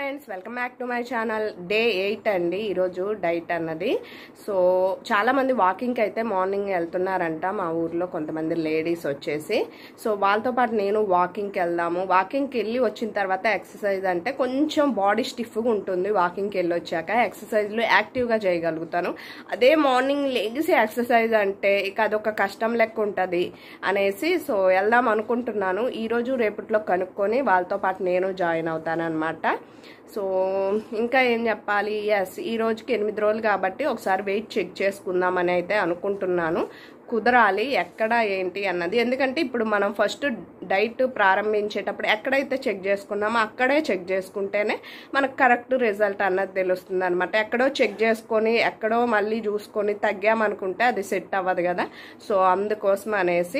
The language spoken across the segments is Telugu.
Friends welcome back to my channel day eight అండి ఈరోజు డైట్ అన్నది సో చాలా మంది వాకింగ్కి అయితే మార్నింగ్ వెళ్తున్నారంట మా ఊర్లో కొంతమంది లేడీస్ వచ్చేసి సో వాళ్ళతో పాటు నేను వాకింగ్కి వెళ్దాము వాకింగ్కి వెళ్ళి వచ్చిన తర్వాత ఎక్సర్సైజ్ అంటే కొంచెం బాడీ స్టిఫ్గా ఉంటుంది వాకింగ్కి వెళ్ళి వచ్చాక ఎక్సర్సైజ్లు యాక్టివ్గా చేయగలుగుతాను అదే మార్నింగ్ లేడీస్ ఎక్సర్సైజ్ అంటే ఇక అదొక కష్టం లెక్క ఉంటుంది అనేసి సో వెళ్దాం అనుకుంటున్నాను ఈరోజు రేపట్లో కనుక్కొని వాళ్ళతో పాటు నేను జాయిన్ అవుతాను అనమాట సో ఇంకా ఏం చెప్పాలి ఎస్ ఈ రోజుకి ఎనిమిది రోజులు కాబట్టి ఒకసారి వెయిట్ చెక్ చేసుకుందామని అయితే అనుకుంటున్నాను కుదరాలి ఎక్కడ ఏంటి అన్నది ఎందుకంటే ఇప్పుడు మనం ఫస్ట్ డైట్ ప్రారంభించేటప్పుడు ఎక్కడైతే చెక్ చేసుకున్నామో అక్కడే చెక్ చేసుకుంటేనే మనకు కరెక్ట్ రిజల్ట్ అన్నది తెలుస్తుంది అనమాట ఎక్కడో చెక్ చేసుకొని ఎక్కడో మళ్ళీ చూసుకొని తగ్గామనుకుంటే అది సెట్ అవ్వదు కదా సో అందుకోసం అనేసి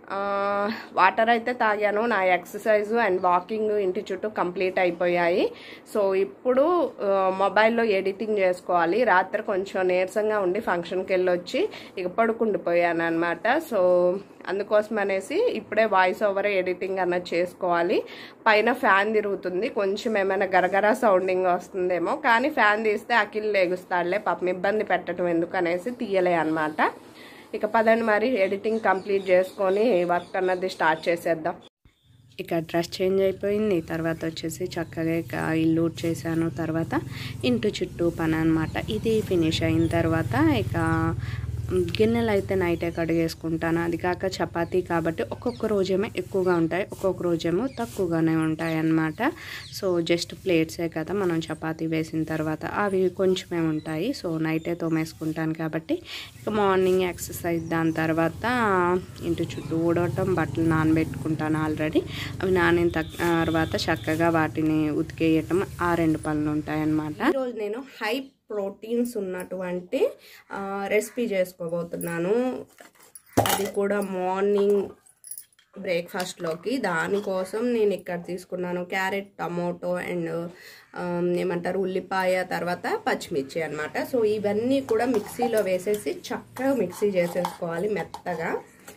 వాటర్ అయితే తాగాను నా ఎక్సర్సైజ్ అండ్ వాకింగ్ ఇంటి చుట్టూ కంప్లీట్ అయిపోయాయి సో ఇప్పుడు మొబైల్లో ఎడిటింగ్ చేసుకోవాలి రాత్రి కొంచెం నీరసంగా ఉండి ఫంక్షన్కి వెళ్ళొచ్చి ఇక పడుకుండిపోయాను అనమాట సో అందుకోసం అనేసి ఇప్పుడే వాయిస్ ఓవర్ ఎడిటింగ్ అన్నది చేసుకోవాలి పైన ఫ్యాన్ తిరుగుతుంది కొంచెం ఏమైనా గరగర సౌండింగ్ వస్తుందేమో కానీ ఫ్యాన్ తీస్తే అకిల్ లేగుస్తాడులే పాపం ఇబ్బంది పెట్టడం ఎందుకు అనేసి తీయలే అనమాట ఇక పదండి మరి ఎడిటింగ్ కంప్లీట్ చేసుకొని వర్క్ అన్నది స్టార్ట్ చేసేద్దాం ఇక డ్రెస్ చేంజ్ అయిపోయింది తర్వాత వచ్చేసి చక్కగా ఇక ఇల్లు చేశాను తర్వాత ఇంటి చుట్టూ పని అనమాట ఇది ఫినిష్ అయిన తర్వాత ఇక గిన్నెలు అయితే నైటే కడిగేసుకుంటాను అది కాక చపాతీ కాబట్టి ఒక్కొక్క రోజేమో ఎక్కువగా ఉంటాయి ఒక్కొక్క రోజేమో తక్కువగానే ఉంటాయి అన్నమాట సో జస్ట్ ప్లేట్సే కదా మనం చపాతీ వేసిన తర్వాత అవి కొంచెమే ఉంటాయి సో నైటే తోమేసుకుంటాను కాబట్టి ఇక మార్నింగ్ ఎక్సర్సైజ్ దాని తర్వాత ఇంటి చుట్టూ ఊడవటం బట్టలు నానబెట్టుకుంటాను ఆల్రెడీ అవి నానిన తర్వాత చక్కగా వాటిని ఉతికేయటం ఆ రెండు పనులు ఉంటాయన్నమాట ఈరోజు నేను హై ప్రోటీన్స్ ఉన్నటువంటి రెసిపీ చేసుకోబోతున్నాను అది కూడా మార్నింగ్ బ్రేక్ఫాస్ట్లోకి దానికోసం నేను ఇక్కడ తీసుకున్నాను క్యారెట్ టమోటో అండ్ ఏమంటారు ఉల్లిపాయ తర్వాత పచ్చిమిర్చి అనమాట సో ఇవన్నీ కూడా మిక్సీలో వేసేసి చక్కగా మిక్సీ చేసేసుకోవాలి మెత్తగా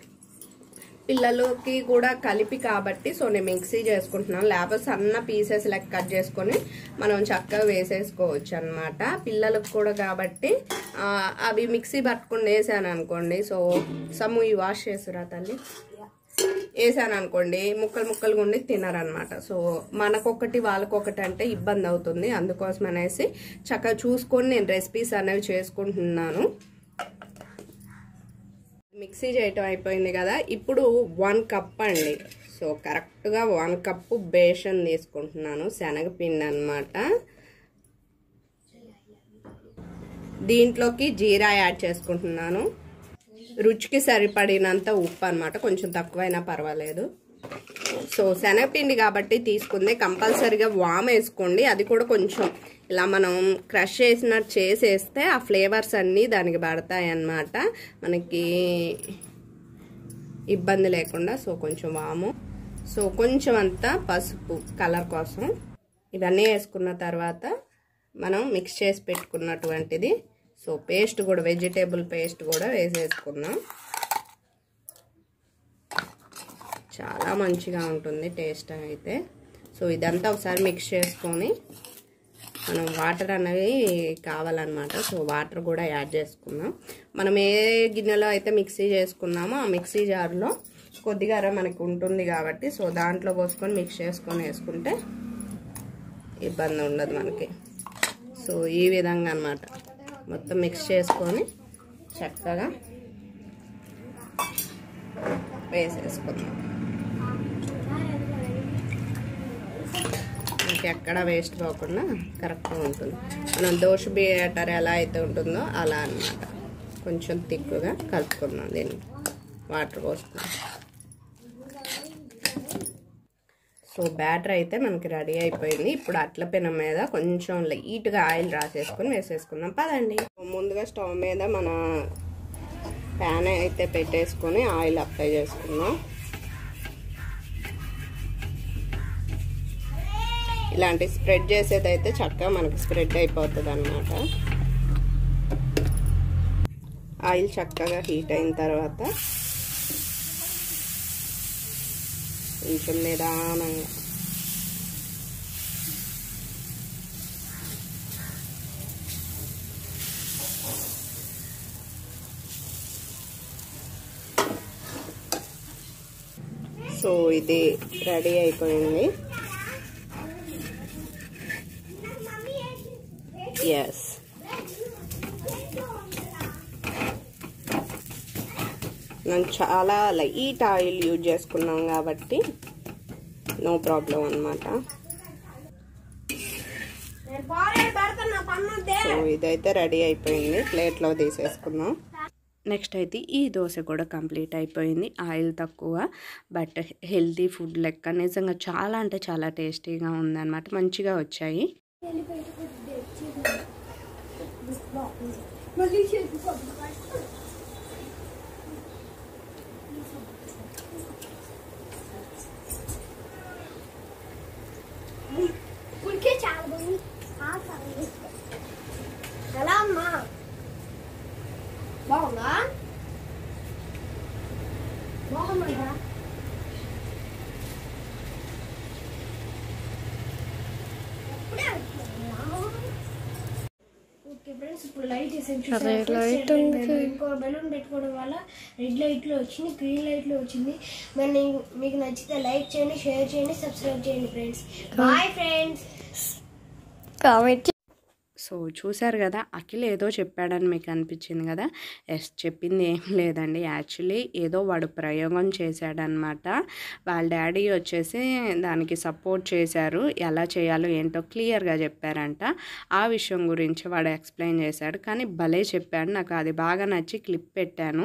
పిల్లలకి కూడా కలిపి కాబట్టి సో నేను మిక్సీ చేసుకుంటున్నాను లేకపోతే సన్న పీసెస్ లెక్క కట్ చేసుకొని మనం చక్కగా వేసేసుకోవచ్చు అనమాట పిల్లలకు కూడా కాబట్టి అవి మిక్సీ పట్టుకుని వేసాను అనుకోండి సో సమ్ము ఈ వాష్ చేసురా తల్లి వేసాను అనుకోండి ముక్కలు ముక్కలు ఉండి తినరనమాట సో మనకొకటి వాళ్ళకొకటి అంటే ఇబ్బంది అవుతుంది అందుకోసం అనేసి చక్కగా చూసుకొని నేను రెసిపీస్ అనేవి చేసుకుంటున్నాను మిక్సీ చేయటం అయిపోయింది కదా ఇప్పుడు వన్ కప్ అండి సో కరెక్ట్గా వన్ కప్పు బేషన్ తీసుకుంటున్నాను శనగపిండి అనమాట దీంట్లోకి జీరా యాడ్ చేసుకుంటున్నాను రుచికి సరిపడినంత ఉప్పు అనమాట కొంచెం తక్కువైనా పర్వాలేదు సో శనగపిండి కాబట్టి తీసుకుంది కంపల్సరీగా వామ్ వేసుకోండి అది కూడా కొంచెం ఇలా మనం క్రష్ చేసినట్టు చేసేస్తే ఆ ఫ్లేవర్స్ అన్నీ దానికి పడతాయి అన్నమాట మనకి ఇబ్బంది లేకుండా సో కొంచెం వాము సో కొంచెం అంతా పసుపు కలర్ కోసం ఇవన్నీ వేసుకున్న తర్వాత మనం మిక్స్ చేసి పెట్టుకున్నటువంటిది సో పేస్ట్ కూడా వెజిటేబుల్ పేస్ట్ కూడా వేసేసుకున్నాం చాలా మంచిగా ఉంటుంది టేస్ట్ అయితే సో ఇదంతా ఒకసారి మిక్స్ చేసుకొని మనం వాటర్ అనేవి కావాలన్నమాట సో వాటర్ కూడా యాడ్ చేసుకుందాం మనం ఏ గిన్నెలో అయితే మిక్సీ చేసుకున్నామో ఆ మిక్సీ జార్లో కొద్దిగా మనకి ఉంటుంది కాబట్టి సో దాంట్లో పోసుకొని మిక్స్ చేసుకొని వేసుకుంటే ఇబ్బంది ఉండదు మనకి సో ఈ విధంగా అనమాట మొత్తం మిక్స్ చేసుకొని చక్కగా వేసేసుకుందాం ఎక్కడ వేస్ట్ పోకుండా కరెక్ట్గా ఉంటుంది మనం దోశ బ్యాటర్ ఎలా అయితే ఉంటుందో అలా అనమాట కొంచెం తిక్కుగా కలుపుకుందాం దీన్ని వాటర్ పోసుకుందాం సో బ్యాటర్ అయితే మనకి రెడీ అయిపోయింది ఇప్పుడు అట్ల పెనం మీద కొంచెం లైట్గా ఆయిల్ రాసేసుకొని వేసేసుకుందాం పదండి ముందుగా స్టవ్ మీద మన ప్యాన్ అయితే పెట్టేసుకొని ఆయిల్ అప్లై చేసుకుందాం ఇలాంటి స్ప్రెడ్ చేసేది అయితే చక్కగా మనకి స్ప్రెడ్ అయిపోతుంది అనమాట ఆయిల్ చక్కగా హీట్ అయిన తర్వాత కొంచెం నిదానంగా సో ఇది రెడీ అయిపోయింది ఎస్ మనం చాలా లైట్ ఆయిల్ యూజ్ చేసుకున్నాం కాబట్టి నో ప్రాబ్లం అనమాట సో ఇదైతే రెడీ అయిపోయింది ప్లేట్లో తీసేసుకుందాం నెక్స్ట్ అయితే ఈ దోశ కూడా కంప్లీట్ అయిపోయింది ఆయిల్ తక్కువ బట్ హెల్తీ ఫుడ్ లెక్క నిజంగా చాలా అంటే చాలా టేస్టీగా ఉందన్నమాట మంచిగా వచ్చాయి ఉడికే చాలా బాగుంది ఎలా అమ్మా బాగుందా బాగుందా ఓకే ఫ్రెండ్స్ ఇప్పుడు లైట్ వేసాను చూసారా ఇంకో బెలూన్ పెట్టుకోవడం వల్ల రెడ్ లైట్ లో వచ్చింది గ్రీన్ లైట్ లో వచ్చింది మరి నీ- మీకు నచ్చితే లైక్ చేయండి షేర్ చేయండి సబ్స్క్రైబ్ చేయండి friends bye friends comment so చూశారు కదా అఖిల్ ఏదో చెప్పాడని మీకు అనిపించింది కదా ఎస్ చెప్పింది ఏం లేదండి యాక్చువల్లీ ఏదో వాడు ప్రయోగం చేశాడనమాట వాళ్ళ డాడీ వచ్చేసి దానికి సపోర్ట్ చేశారు ఎలా చేయాలో ఏంటో క్లియర్గా చెప్పారంట ఆ విషయం గురించి వాడు ఎక్స్ప్లెయిన్ చేశాడు కానీ భలే చెప్పాడు నాకు అది బాగా నచ్చి క్లిప్ పెట్టాను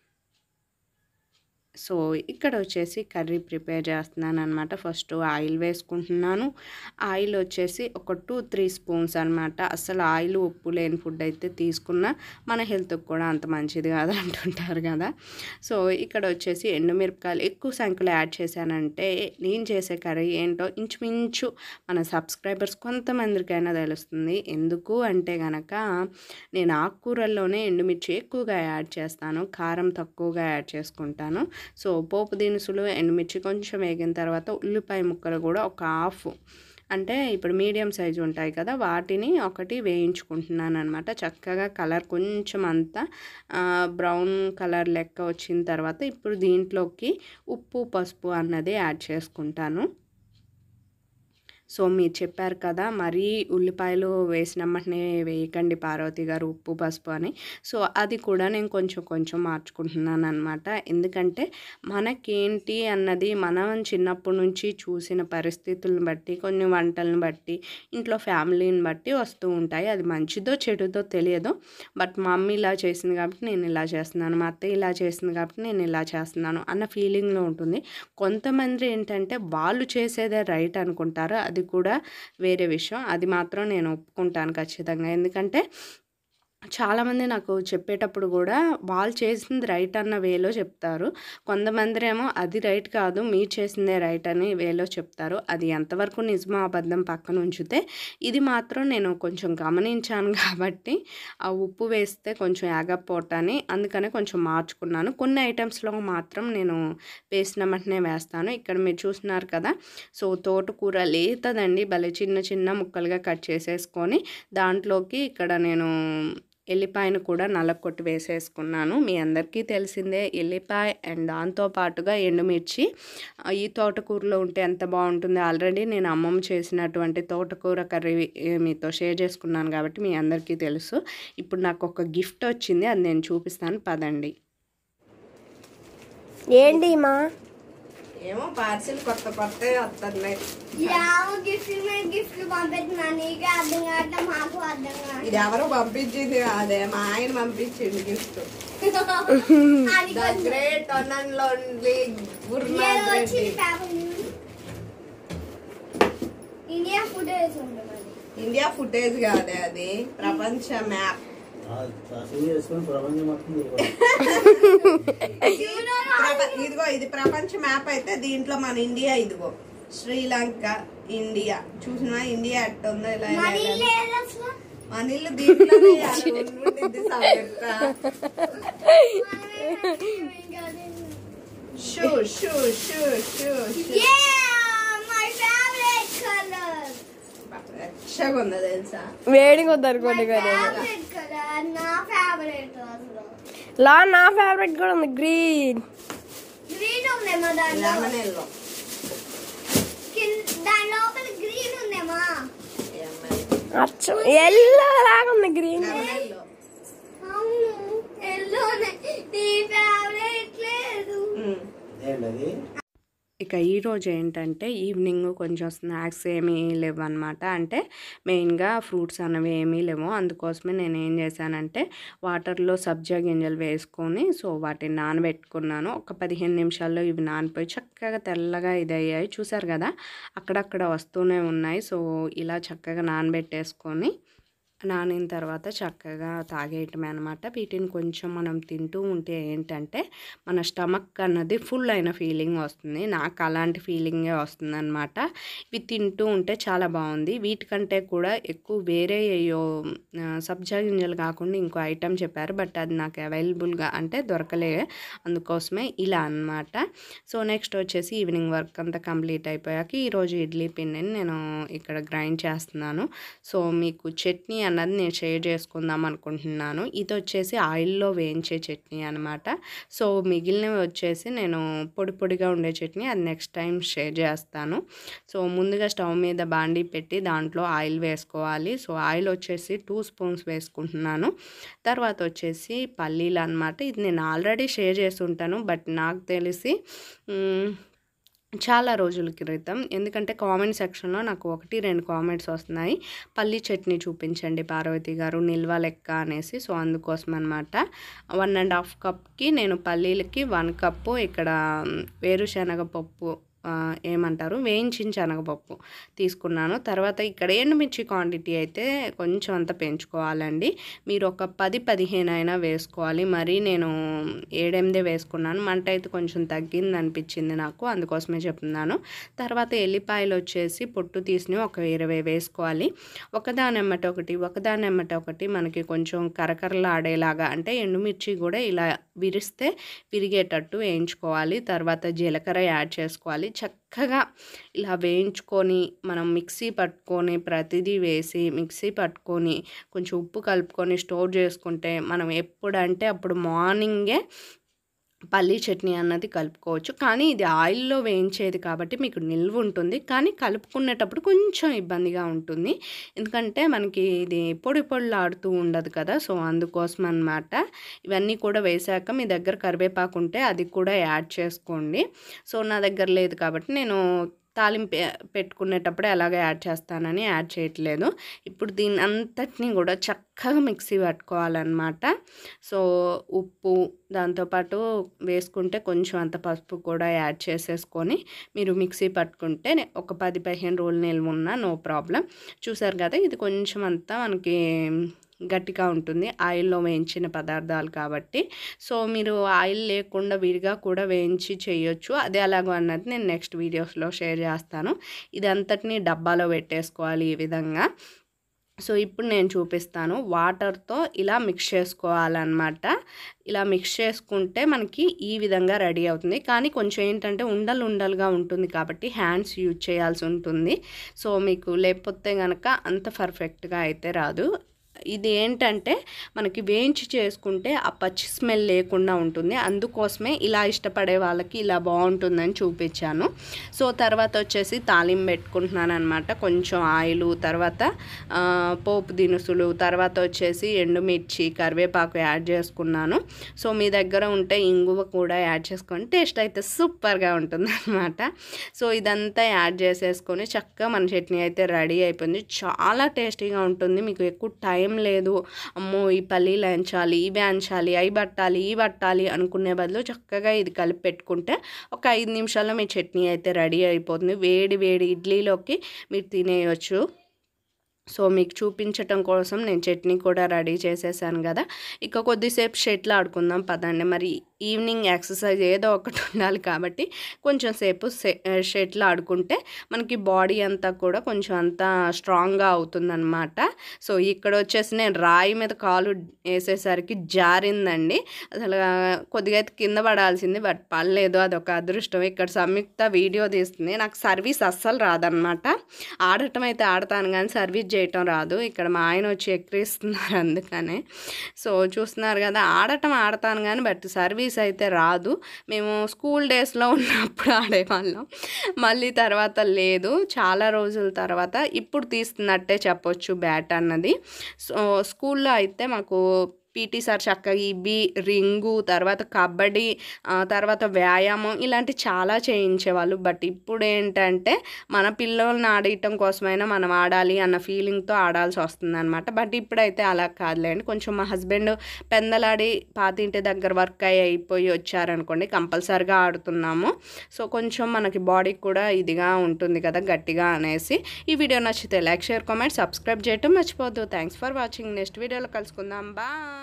సో ఇక్కడ వచ్చేసి కర్రీ ప్రిపేర్ చేస్తున్నాను అనమాట ఫస్ట్ ఆయిల్ వేసుకుంటున్నాను ఆయిల్ వచ్చేసి ఒక టూ త్రీ స్పూన్స్ అనమాట అసలు ఆయిల్ ఉప్పు లేని ఫుడ్ అయితే తీసుకున్నా మన హెల్త్కి కూడా అంత మంచిది కాదు అంటుంటారు కదా సో ఇక్కడ వచ్చేసి ఎండుమిరపకాయలు ఎక్కువ సంఖ్యలో యాడ్ చేశానంటే నేను చేసే కర్రీ ఏంటో ఇంచుమించు మన సబ్స్క్రైబర్స్ కొంతమందికైనా తెలుస్తుంది ఎందుకు అంటే గనక నేను ఆకుకూరల్లోనే ఎండుమిర్చి ఎక్కువగా యాడ్ చేస్తాను కారం తక్కువగా యాడ్ చేసుకుంటాను సో పోపు దినుసులు ఎండుమిర్చి కొంచెం వేగిన తర్వాత ఉల్లిపాయ ముక్కలు కూడా ఒక హాఫ్ అంటే ఇప్పుడు మీడియం సైజు ఉంటాయి కదా వాటిని ఒకటి వేయించుకుంటున్నాను అనమాట చక్కగా కలర్ కొంచెం అంతా బ్రౌన్ కలర్ లెక్క వచ్చిన తర్వాత ఇప్పుడు దీంట్లోకి ఉప్పు పసుపు అన్నది యాడ్ చేసుకుంటాను సో మీరు చెప్పారు కదా మరీ ఉల్లిపాయలు వేసిన వెంటనే వేయకండి పార్వతి గారు ఉప్పు పసుపు అని సో అది కూడా నేను కొంచెం కొంచెం మార్చుకుంటున్నాను అనమాట ఎందుకంటే మనకేంటి అన్నది మనం చిన్నప్పటి నుంచి చూసిన పరిస్థితులను బట్టి కొన్ని వంటలను బట్టి ఇంట్లో ఫ్యామిలీని బట్టి వస్తూ ఉంటాయి అది మంచిదో చెడుదో తెలియదు బట్ మా మమ్మీ ఇలా చేసింది కాబట్టి నేను ఇలా చేస్తున్నాను మా అత్త ఇలా చేసింది కాబట్టి నేను ఇలా చేస్తున్నాను అన్న ఫీలింగ్లో ఉంటుంది కొంతమంది ఏంటంటే వాళ్ళు చేసేదే రైట్ అనుకుంటారు అది కూడా వేరే విషయం అది మాత్రం నేను ఒప్పుకుంటాను ఖచ్చితంగా ఎందుకంటే చాలామంది నాకు చెప్పేటప్పుడు కూడా వాళ్ళు చేసింది రైట్ అన్న వేలో చెప్తారు కొంతమంది ఏమో అది రైట్ కాదు మీరు చేసిందే రైట్ అని వేలో చెప్తారు అది ఎంతవరకు నిజమో అబద్ధం పక్కన ఉంచితే ఇది మాత్రం నేను కొంచెం గమనించాను కాబట్టి ఆ ఉప్పు వేస్తే కొంచెం యాగపోటని అందుకనే కొంచెం మార్చుకున్నాను కొన్ని ఐటమ్స్లో మాత్రం నేను వేసిన వెంటనే వేస్తాను ఇక్కడ మీరు చూస్తున్నారు కదా సో తోటకూర లేతదండి భలే చిన్న చిన్న ముక్కలుగా కట్ చేసేసుకొని దాంట్లోకి ఇక్కడ నేను ఎల్లిపాయను కూడా నలకొట్టి వేసేసుకున్నాను మీ అందరికీ తెలిసిందే ఎల్లిపాయ అండ్ దాంతో పాటుగా ఎండుమిర్చి ఆ, ఈ తోటకూరలో ఉంటే ఎంత బాగుంటుంది ఆల్రెడీ నేను అమ్మమ్మ చేసినటువంటి తోటకూర కర్రీ ఏ, మీతో షేర్ చేసుకున్నాను కాబట్టి మీ అందరికీ తెలుసు ఇప్పుడు నాకు ఒక గిఫ్ట్ వచ్చింది అది నేను చూపిస్తాను పదండి ఏంటి మా ఏమో పార్సిల్ కొత్త కొత్త వస్తున్నాయి యావు గిఫ్ట్ మీద గిఫ్ట్ పంపిస్తున్నా నీకే అర్థం కావట్లే మాకు అర్థం ఇది ఎవరో పంపించింది అదే మా ఆయన పంపించింది గిఫ్ట్ కావట్లేదు the great one and only Gurunath Reddy India food వేసి ఉంటుంది ఇండియా ఫుటేజ్ కాదే అది ప్రపంచ మ్యాప్ అసలు చేసుకుని ప్రపంచం మొత్తం తిరగదు. ప్రప- ఇదిగో ఇది ప్రపంచ మ్యాప్ అయితే దీంట్లో మన ఇండియా ఇదిగో శ్రీలంక ఇండియా చూసినా ఇండియా ఎట్టుందో ఇలా ఇలా మరి ఇలా. లేదు అసలు మన ఇల్లు దీంట్లోనే అది ఉండుండిద్ది సవెత్త. షూ షూ షూ షూ షూ మై ఫేవరెట్ కలర్ రక్షగా ఉందో తెలుసా వేడిగా వద్దు అనుకోండి కానీ ఫేవరెట్ కలర్ నా ఫేవరెట్ అసలు లా నా ఫేవరెట్ కూడా ఉంది గ్రీన్ గ్రీన్ ఉందేమా దాంట్లో లెమన్ ఎల్లో కింద దాని లోపల గ్రీన్ ఉందేమా అచ్చం ఎల్లో లాగా ఉంది గ్రీన్ అవును ఎల్లోనే నీ ఫేవరెట్ లేదు ఏంటి అది ఇక ఈరోజు ఏంటంటే ఈవినింగ్ కొంచెం స్నాక్స్ ఏమీ లేవు అనమాట అంటే మెయిన్గా ఫ్రూట్స్ అనేవి ఏమీ లేవు అందుకోసమే నేను ఏం చేశానంటే వాటర్లో సబ్జా గింజలు వేసుకొని సో వాటిని నానబెట్టుకున్నాను ఒక పదిహేను నిమిషాల్లో ఇవి నానిపోయి చక్కగా తెల్లగా ఇది అయ్యాయి చూసారు కదా అక్కడక్కడ వస్తూనే ఉన్నాయి సో ఇలా చక్కగా నానబెట్టేసుకొని నానిన తర్వాత చక్కగా తాగేయటమే అనమాట వీటిని కొంచెం మనం తింటూ ఉంటే ఏంటంటే మన స్టమక్ అన్నది ఫుల్ అయిన ఫీలింగ్ వస్తుంది నాకు అలాంటి ఫీలింగే వస్తుంది అనమాట ఇవి తింటూ ఉంటే చాలా బాగుంది వీటికంటే కూడా ఎక్కువ వేరే అయ్యో సబ్జా గింజలు కాకుండా ఇంకో ఐటెం చెప్పారు బట్ అది నాకు అవైలబుల్గా అంటే దొరకలే అందుకోసమే ఇలా అన్నమాట సో నెక్స్ట్ వచ్చేసి ఈవినింగ్ వర్క్ అంతా కంప్లీట్ అయిపోయాక ఈరోజు ఇడ్లీ పిండిని నేను ఇక్కడ గ్రైండ్ చేస్తున్నాను సో మీకు చట్నీ అన్నది నేను షేర్ చేసుకుందాం అనుకుంటున్నాను ఇది వచ్చేసి ఆయిల్లో వేయించే చట్నీ అనమాట సో మిగిలినవి వచ్చేసి నేను పొడి పొడిగా ఉండే చట్నీ అది నెక్స్ట్ టైం షేర్ చేస్తాను సో ముందుగా స్టవ్ మీద బాండీ పెట్టి దాంట్లో ఆయిల్ వేసుకోవాలి సో ఆయిల్ వచ్చేసి టూ స్పూన్స్ వేసుకుంటున్నాను తర్వాత వచ్చేసి పల్లీలు అనమాట ఇది నేను ఆల్రెడీ షేర్ చేసి ఉంటాను బట్ నాకు తెలిసి మ్, చాలా రోజుల క్రితం ఎందుకంటే కామెంట్ సెక్షన్లో నాకు ఒకటి రెండు కామెంట్స్ వస్తున్నాయి పల్లి చట్నీ చూపించండి పార్వతి గారు నిల్వ లెక్క అనేసి సో అందుకోసం అనమాట వన్ అండ్ హాఫ్ కప్కి నేను పల్లీలకి వన్ కప్పు ఇక్కడ మ్, వేరుశనగ పప్పు ఆ, ఏమంటారు వేయించిన శనగపప్పు తీసుకున్నాను తర్వాత ఇక్కడ ఎండుమిర్చి క్వాంటిటీ అయితే కొంచెం అంత పెంచుకోవాలండి మీరు ఒక పది పదిహేను అయినా వేసుకోవాలి మరి నేను ఏడెనిమిదే వేసుకున్నాను మంట అయితే కొంచెం తగ్గింది అనిపించింది నాకు అందుకోసమే చెప్తున్నాను తర్వాత ఎల్లిపాయలు వచ్చేసి పొట్టు తీసినవి ఒక ఇరవై వేసుకోవాలి ఒకదాని ఎమ్మట ఒకటి ఒకదాని ఎమ్మట ఒకటి మనకి కొంచెం కరకరలాడేలాగా అంటే ఎండుమిర్చి కూడా ఇలా విరిస్తే విరిగేటట్టు వేయించుకోవాలి తర్వాత జీలకర్ర యాడ్ చేసుకోవాలి చక్కగా ఇలా వేయించుకొని మనం మిక్సీ పట్టుకొని ప్రతిదీ వేసి మిక్సీ పట్టుకొని కొంచెం ఉప్పు కలుపుకొని స్టోర్ చేసుకుంటే మనం ఎప్పుడంటే అప్పుడు మార్నింగే పల్లీ చట్నీ అన్నది కలుపుకోవచ్చు కానీ ఇది ఆయిల్లో వేయించేది కాబట్టి మీకు నిల్వ ఉంటుంది కానీ కలుపుకునేటప్పుడు కొంచెం ఇబ్బందిగా ఉంటుంది ఎందుకంటే మనకి ఇది పొడి పొడిలాడుతూ ఉండదు కదా సో అందుకోసం అన్నమాట ఇవన్నీ కూడా వేసాక మీ దగ్గర కరివేపాకు ఉంటే అది కూడా యాడ్ చేసుకోండి సో నా దగ్గర లేదు కాబట్టి నేను తాలింపు పెట్టుకునేటప్పుడు ఎలాగ యాడ్ చేస్తానని యాడ్ చేయట్లేదు ఇప్పుడు దీని అంతటిని కూడా చక్కగా మిక్సీ పట్టుకోవాలన్నమాట సో ఉప్పు దాంతోపాటు వేసుకుంటే కొంచెం అంత పసుపు కూడా యాడ్ చేసేసుకొని మీరు మిక్సీ పట్టుకుంటే ఒక పది పదిహేను రోజులు నిల్వ ఉన్నా నో ప్రాబ్లం చూసారు కదా ఇది కొంచెం అంతా మనకి గట్టిగా ఉంటుంది ఆయిల్లో వేయించిన పదార్థాలు కాబట్టి సో మీరు ఆయిల్ లేకుండా విడిగా కూడా వేయించి చేయొచ్చు అదే అలాగో అన్నది నేను నెక్స్ట్ వీడియోస్లో షేర్ చేస్తాను ఇదంతటిని డబ్బాలో పెట్టేసుకోవాలి ఈ విధంగా సో ఇప్పుడు నేను చూపిస్తాను వాటర్తో ఇలా మిక్స్ చేసుకోవాలన్నమాట ఇలా మిక్స్ చేసుకుంటే మనకి ఈ విధంగా రెడీ అవుతుంది కానీ కొంచెం ఏంటంటే ఉండలు ఉండలుగా ఉంటుంది కాబట్టి హ్యాండ్స్ యూజ్ చేయాల్సి ఉంటుంది సో మీకు లేకపోతే కనుక అంత పర్ఫెక్ట్గా అయితే రాదు ఇది ఏంటంటే మనకి వేయించి చేసుకుంటే ఆ పచ్చి స్మెల్ లేకుండా ఉంటుంది అందుకోసమే ఇలా ఇష్టపడే వాళ్ళకి ఇలా బాగుంటుందని చూపించాను సో తర్వాత వచ్చేసి తాలింపు పెట్టుకుంటున్నాను అనమాట కొంచెం ఆయిల్ తర్వాత ఆ, పోపు దినుసులు తర్వాత వచ్చేసి ఎండుమిర్చి కరివేపాకు యాడ్ చేసుకున్నాను సో మీ దగ్గర ఉంటే ఇంగువ కూడా యాడ్ చేసుకొని టేస్ట్ అయితే సూపర్గా ఉంటుంది అనమాట సో ఇదంతా యాడ్ చేసేసుకొని చక్కగా మన చట్నీ అయితే రెడీ అయిపోయింది చాలా టేస్టీగా ఉంటుంది మీకు ఎక్కువ టైం లేదు అమ్మో ఈ పల్లీలు ఎంచాలి ఇవి ఎంచాలి అవి పట్టాలి ఇవి పట్టాలి అనుకునే బదులు చక్కగా ఇది కలిపి పెట్టుకుంటే ఒక ఐదు నిమిషాల్లో మీ చట్నీ అయితే రెడీ అయిపోతుంది వేడి వేడి ఇడ్లీలోకి మీరు తినేయచ్చు సో మీకు చూపించటం కోసం నేను చట్నీ కూడా రెడీ చేసేసాను కదా ఇక కొద్దిసేపు షెట్లు ఆడుకుందాం పదండి మరి ఈవినింగ్ ఎక్సర్సైజ్ ఏదో ఒకటి ఉండాలి కాబట్టి కొంచెం సేపు షెట్లు ఆడుకుంటే మనకి బాడీ అంతా కూడా కొంచెం అంతా స్ట్రాంగ్గా అవుతుందన్నమాట సో ఇక్కడ వచ్చేసి నేను రాయి మీద కాలు వేసేసరికి జారిందండి అసలు కొద్దిగా అయితే కింద పడాల్సింది బట్ పడలేదు అదొక అదృష్టం ఇక్కడ సంయుక్త వీడియో తీస్తుంది నాకు సర్వీస్ అస్సలు రాదనమాట ఆడటం అయితే ఆడతాను కానీ సర్వీస్ చేయటం రాదు ఇక్కడ మా ఆయన వచ్చి ఎక్కిరిస్తున్నారు అందుకనే సో చూస్తున్నారు కదా ఆడటం ఆడతాను కానీ బట్ సర్వీస్ అయితే రాదు మేము స్కూల్ డేస్లో ఉన్నప్పుడు ఆడేవాళ్ళం మళ్ళీ తర్వాత లేదు చాలా రోజుల తర్వాత ఇప్పుడు తీస్తున్నట్టే చెప్పొచ్చు బ్యాట్ అన్నది సో స్కూల్లో అయితే మాకు పీటీ సార్ చక్కగా ఈ బి రింగు తర్వాత కబడ్డీ ఆ, తర్వాత వ్యాయామం ఇలాంటి చాలా చేయించేవాళ్ళు బట్ ఇప్పుడు ఏంటంటే మన పిల్లల్ని ఆడటం కోసమైనా మనం ఆడాలి అన్న ఫీలింగ్తో ఆడాల్సి వస్తుంది అనమాట బట్ ఇప్పుడైతే అలా కాదులేండి కొంచెం మా హస్బెండ్ పెందలాడి పాతింటి దగ్గర వర్క్ అయ్యి అయిపోయి వచ్చారనుకోండి కంపల్సరిగా ఆడుతున్నాము సో కొంచెం మనకి బాడీకి కూడా ఇదిగా ఉంటుంది కదా గట్టిగా అనేసి ఈ వీడియో నచ్చితే లైక్ షేర్ కామెంట్ సబ్స్క్రైబ్ చేయటం మర్చిపోవద్దు థ్యాంక్స్ ఫర్ వాచింగ్ నెక్స్ట్ వీడియోలో కలుసుకుందాం బాయ్